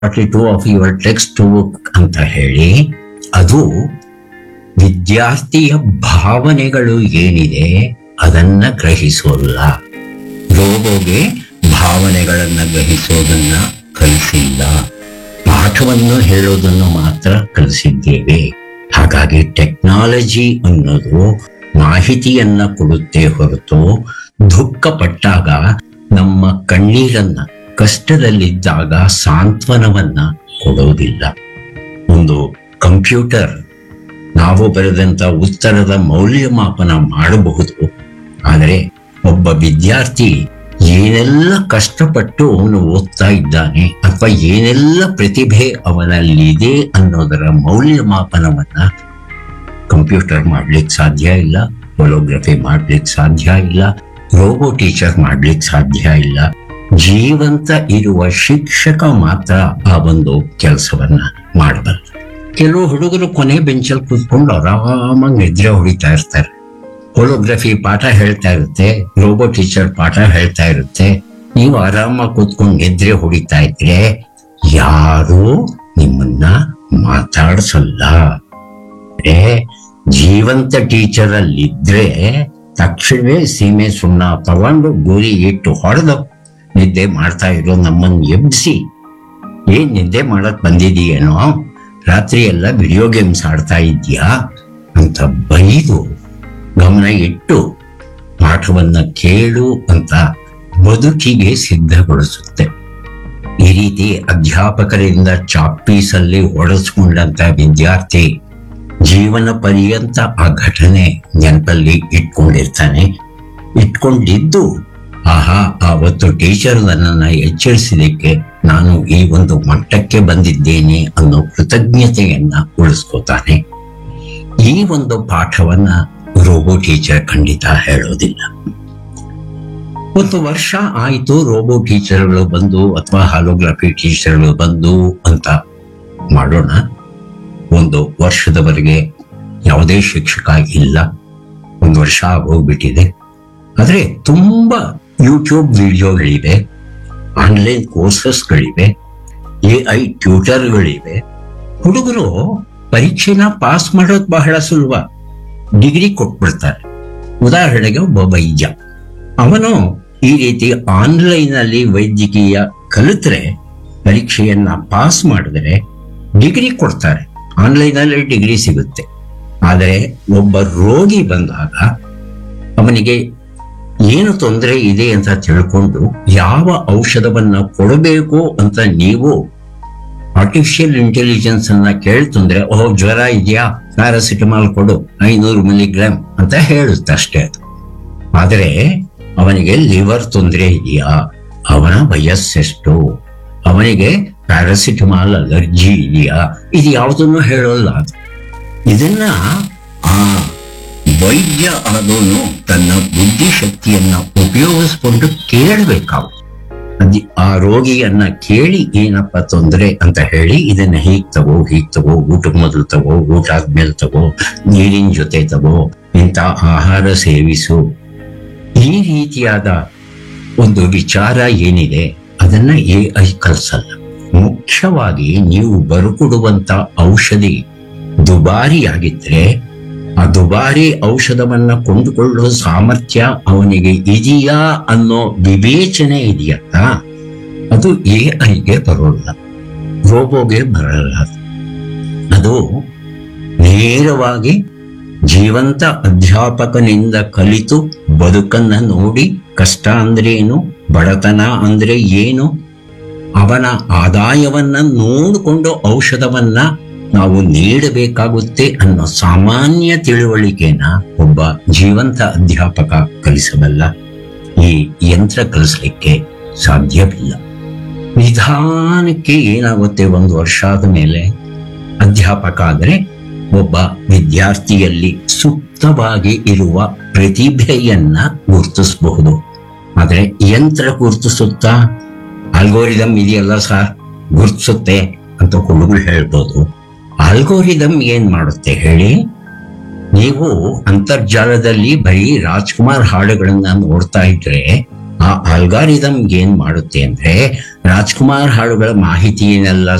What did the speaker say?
Forty two of your textbook ಅಂತ ಹೇಳಿ ಅದು ವಿದ್ಯಾರ್ಥಿಯ ಭಾವನೆಗಳು ಏನಿದೆ ಅದನ್ನ ಗ್ರಹಿಸೋಲ್ಲ ರೋಬೋಗೆ ಭಾವನೆಗಳನ್ನ ಗ್ರಹಿಸೋದನ್ನ ಕಲಿಸಿಲ್ಲ ಪಾಠವನ್ನು ಹೇಳೋದನ್ನು ಮಾತ್ರ ಕಲಿಸಿದ್ದೇವೆ ಹಾಗಾಗಿ ಟೆಕ್ನಾಲಜಿ ಅನ್ನೋದು ಮಾಹಿತಿಯನ್ನ ಕೊಡುತ್ತೆ ಹೊರತು ದುಃಖ ಪಟ್ಟಾಗ ನಮ್ಮ ಕಣ್ಣೀರನ್ನ ಕಷ್ಟದಲ್ಲಿದ್ದಾಗ ಸಾಂತ್ವನವನ್ನ ಕೊಡೋದಿಲ್ಲ ಒಂದು ಕಂಪ್ಯೂಟರ್ ನಾವು ಬರೆದಂತ ಉತ್ತರದ ಮೌಲ್ಯಮಾಪನ ಮಾಡಬಹುದು ಆದರೆ ಒಬ್ಬ ವಿದ್ಯಾರ್ಥಿ ಏನೆಲ್ಲ ಕಷ್ಟಪಟ್ಟು ಅವನು ಓದ್ತಾ ಇದ್ದಾನೆ ಅಥವಾ ಏನೆಲ್ಲ ಪ್ರತಿಭೆ ಅವನಲ್ಲಿದೆ ಅನ್ನೋದರ ಮೌಲ್ಯಮಾಪನವನ್ನ ಕಂಪ್ಯೂಟರ್ ಮಾಡ್ಲಿಕ್ಕೆ ಸಾಧ್ಯ ಇಲ್ಲ ಹೊಲೋಗ್ರಫಿ ಮಾಡ್ಲಿಕ್ಕೆ ಸಾಧ್ಯ ಇಲ್ಲ ರೋಬೋ ಟೀಚರ್ ಮಾಡ್ಲಿಕ್ಕೆ ಸಾಧ್ಯ ಇಲ್ಲ ಜೀವಂತ ಇರುವ ಶಿಕ್ಷಕ ಮಾತ್ರ ಆ ಒಂದು ಕೆಲಸವನ್ನ ಮಾಡಬಲ್ಲ ಕೆಲವು ಹುಡುಗರು ಕೊನೆ ಬೆಂಚಲ್ಲಿ ಕೂತ್ಕೊಂಡು ಆರಾಮಾಗಿ ನಿದ್ರೆ ಹೊಡಿತಾ ಇರ್ತಾರೆ ಹೋಲೋಗ್ರಫಿ ಪಾಠ ಹೇಳ್ತಾ ಇರುತ್ತೆ ರೋಬೋ ಟೀಚರ್ ಪಾಠ ಹೇಳ್ತಾ ಇರುತ್ತೆ ನೀವು ಆರಾಮಾಗಿ ಕೂತ್ಕೊಂಡು ನಿದ್ರೆ ಹೊಡಿತಾ ಇದ್ರೆ ಯಾರು ನಿಮ್ಮನ್ನ ಮಾತಾಡ್ಸಲ್ಲ ಅಂದ್ರೆ ಜೀವಂತ ಟೀಚರ್ ಅಲ್ಲಿದ್ರೆ ತಕ್ಷಣವೇ ಸೀಮೆ ಸುಣ್ಣ ತಗೊಂಡು ಗುರಿ ಇಟ್ಟು ಹೊಡೆದು ನಿದ್ದೆ ಮಾಡ್ತಾ ಇರೋ ನಮ್ಮನ್ನ ಎಬ್ಸಿ ಏನ್ ನಿದ್ದೆ ಮಾಡಕ್ ಬಂದಿದೀಯೇನೋ ರಾತ್ರಿ ಎಲ್ಲ ವಿಡಿಯೋ ಗೇಮ್ಸ್ ಆಡ್ತಾ ಇದ್ಯಾ ಅಂತ ಬೈದು ಗಮನ ಇಟ್ಟು ಪಾಠವನ್ನ ಕೇಳು ಅಂತ ಬದುಕಿಗೆ ಸಿದ್ಧಗೊಳಿಸುತ್ತೆ ಈ ರೀತಿ ಅಧ್ಯಾಪಕರಿಂದ ಚಾಪೀಸಲ್ಲಿ ಹೊಡೆಸ್ಕೊಂಡಂತ ವಿದ್ಯಾರ್ಥಿ ಜೀವನ ಪರ್ಯಂತ ಆ ಘಟನೆ ನೆನಪಲ್ಲಿ ಇಟ್ಕೊಂಡಿರ್ತಾನೆ ಇಟ್ಕೊಂಡಿದ್ದು ಆಹಾ ಆವತ್ತು ಟೀಚರ್ ನನ್ನನ್ನ ಎಚ್ಚರಿಸಿದಕ್ಕೆ ನಾನು ಈ ಒಂದು ಮಟ್ಟಕ್ಕೆ ಬಂದಿದ್ದೇನೆ ಅನ್ನೋ ಕೃತಜ್ಞತೆಯನ್ನ ಉಳಿಸ್ಕೋತಾನೆ ಈ ಒಂದು ಪಾಠವನ್ನ ರೋಬೋ ಟೀಚರ್ ಖಂಡಿತ ಹೇಳೋದಿಲ್ಲ ಒಂದು ವರ್ಷ ಆಯಿತು ರೋಬೋ ಟೀಚರ್ಗಳು ಬಂದು ಅಥವಾ ಹಾಲೋಗ್ರಫಿ ಟೀಚರ್ಗಳು ಬಂದು ಅಂತ ಮಾಡೋಣ ಒಂದು ವರ್ಷದವರೆಗೆ ಯಾವುದೇ ಶಿಕ್ಷಕ ಇಲ್ಲ ಒಂದು ವರ್ಷ ಆಗೋಗ್ಬಿಟ್ಟಿದೆ ಆದ್ರೆ ತುಂಬಾ ಯೂಟ್ಯೂಬ್ ವಿಡಿಯೋಗಳಿವೆ ಆನ್ಲೈನ್ ಕೋರ್ಸಸ್ಗಳಿವೆ ಎ ಐ ಟ್ಯೂಟರ್ಗಳಿವೆ ಹುಡುಗರು ಪರೀಕ್ಷೆನ ಪಾಸ್ ಮಾಡೋದು ಬಹಳ ಸುಲಭ ಡಿಗ್ರಿ ಕೊಟ್ಬಿಡ್ತಾರೆ ಉದಾಹರಣೆಗೆ ಒಬ್ಬ ವೈದ್ಯ ಅವನು ಈ ರೀತಿ ಆನ್ಲೈನ್ ಅಲ್ಲಿ ವೈದ್ಯಕೀಯ ಕಲಿತ್ರೆ ಪರೀಕ್ಷೆಯನ್ನ ಪಾಸ್ ಮಾಡಿದ್ರೆ ಡಿಗ್ರಿ ಕೊಡ್ತಾರೆ ಆನ್ಲೈನ್ ಅಲ್ಲಿ ಡಿಗ್ರಿ ಸಿಗುತ್ತೆ ಆದರೆ ಒಬ್ಬ ರೋಗಿ ಬಂದಾಗ ಅವನಿಗೆ ಏನು ತೊಂದರೆ ಇದೆ ಅಂತ ತಿಳ್ಕೊಂಡು ಯಾವ ಔಷಧವನ್ನ ಕೊಡಬೇಕು ಅಂತ ನೀವು ಆರ್ಟಿಫಿಷಿಯಲ್ ಇಂಟೆಲಿಜೆನ್ಸ್ ಅನ್ನ ಕೇಳ್ತಂದ್ರೆ ಓಹ್ ಜ್ವರ ಇದೆಯಾ ಪ್ಯಾರಾಸಿಟಮಾಲ್ ಕೊಡು ಐನೂರು ಮಿಲಿಗ್ರಾಮ್ ಅಂತ ಹೇಳುತ್ತೆ ಅಷ್ಟೇ ಅದು ಆದರೆ ಅವನಿಗೆ ಲಿವರ್ ತೊಂದರೆ ಇದೆಯಾ ಅವನ ವಯಸ್ಸೆಷ್ಟು ಅವನಿಗೆ ಪ್ಯಾರಾಸಿಟಮಾಲ್ ಅಲರ್ಜಿ ಇದೆಯಾ ಇದು ಯಾವುದನ್ನು ಹೇಳೋಲ್ಲ ಅದು ಇದನ್ನ ಆ ವೈದ್ಯ ಆದವನು ತನ್ನ ಬುದ್ಧಿಶಕ್ತಿಯನ್ನ ಉಪಯೋಗಿಸ್ಕೊಂಡು ಕೇಳಬೇಕಾಗುತ್ತೆ ಅದ್ ಆ ರೋಗಿಯನ್ನ ಕೇಳಿ ಏನಪ್ಪ ತೊಂದರೆ ಅಂತ ಹೇಳಿ ಇದನ್ನ ಹೀಗ್ ತಗೋ ಹೀಗ್ ತಗೋ ಊಟಕ್ಕೆ ಮೊದಲು ತಗೋ ಊಟ ಆದ್ಮೇಲೆ ತಗೋ ನೀರಿನ ಜೊತೆ ತಗೋ ಇಂಥ ಆಹಾರ ಸೇವಿಸು ಈ ರೀತಿಯಾದ ಒಂದು ವಿಚಾರ ಏನಿದೆ ಅದನ್ನ ಎ ಐ ಕಲ್ಸಲ್ಲ ಮುಖ್ಯವಾಗಿ ನೀವು ಬರುಕೊಡುವಂತ ಔಷಧಿ ದುಬಾರಿಯಾಗಿದ್ರೆ ಆ ದುಬಾರಿ ಔಷಧವನ್ನ ಕೊಂಡುಕೊಳ್ಳುವ ಸಾಮರ್ಥ್ಯ ಅವನಿಗೆ ಇದೆಯಾ ಅನ್ನೋ ವಿವೇಚನೆ ಇದೆಯಲ್ಲ ಅದು ಎ ಐಗೆ ಬರೋಲ್ಲ ರೋಬೋಗೆ ಬರಲ್ಲ ಅದು. ಅದು ನೇರವಾಗಿ ಜೀವಂತ ಅಧ್ಯಾಪಕನಿಂದ ಕಲಿತು ಬದುಕನ್ನ ನೋಡಿ ಕಷ್ಟ ಅಂದ್ರೆ ಏನು ಬಡತನ ಅಂದ್ರೆ ಏನು ಅವನ ಆದಾಯವನ್ನ ನೋಡಿಕೊಂಡು ಔಷಧವನ್ನ ನಾವು ನೀಡಬೇಕಾಗುತ್ತೆ ಅನ್ನೋ ಸಾಮಾನ್ಯ ತಿಳುವಳಿಕೆನ ಒಬ್ಬ ಜೀವಂತ ಅಧ್ಯಾಪಕ ಕಲಿಸಬಲ್ಲ ಈ ಯಂತ್ರ ಕಲಿಸ್ಲಿಕ್ಕೆ ಸಾಧ್ಯವಿಲ್ಲ ನಿಧಾನಕ್ಕೆ ಏನಾಗುತ್ತೆ ಒಂದು ವರ್ಷ ಆದ ಮೇಲೆ ಅಧ್ಯಾಪಕ ಆದ್ರೆ ಒಬ್ಬ ವಿದ್ಯಾರ್ಥಿಯಲ್ಲಿ ಸುಪ್ತವಾಗಿ ಇರುವ ಪ್ರತಿಭೆಯನ್ನ ಗುರುತಿಸಬಹುದು ಆದ್ರೆ ಯಂತ್ರ ಗುರುತಿಸುತ್ತಾ ಆಲ್ಗೋರಿದಮ್ ಇದೆಯಲ್ಲ ಸರ್ ಗುರುತಿಸುತ್ತೆ ಅಂತ ಹುಡುಗರು ಹೇಳ್ಬೋದು ಆಲ್ಗೋರಿದಮ್ ಏನ್ ಮಾಡುತ್ತೆ ಹೇಳಿ ನೀವು ಅಂತರ್ಜಾಲದಲ್ಲಿ ಬರೀ ರಾಜ್ಕುಮಾರ್ ಹಾಡುಗಳನ್ನ ನೋಡ್ತಾ ಇದ್ರೆ ಆ ಅಲ್ಗಾರಿದಮ್ ಏನ್ ಮಾಡುತ್ತೆ ಅಂದ್ರೆ ರಾಜ್ಕುಮಾರ್ ಹಾಡುಗಳ ಮಾಹಿತಿಯನ್ನೆಲ್ಲ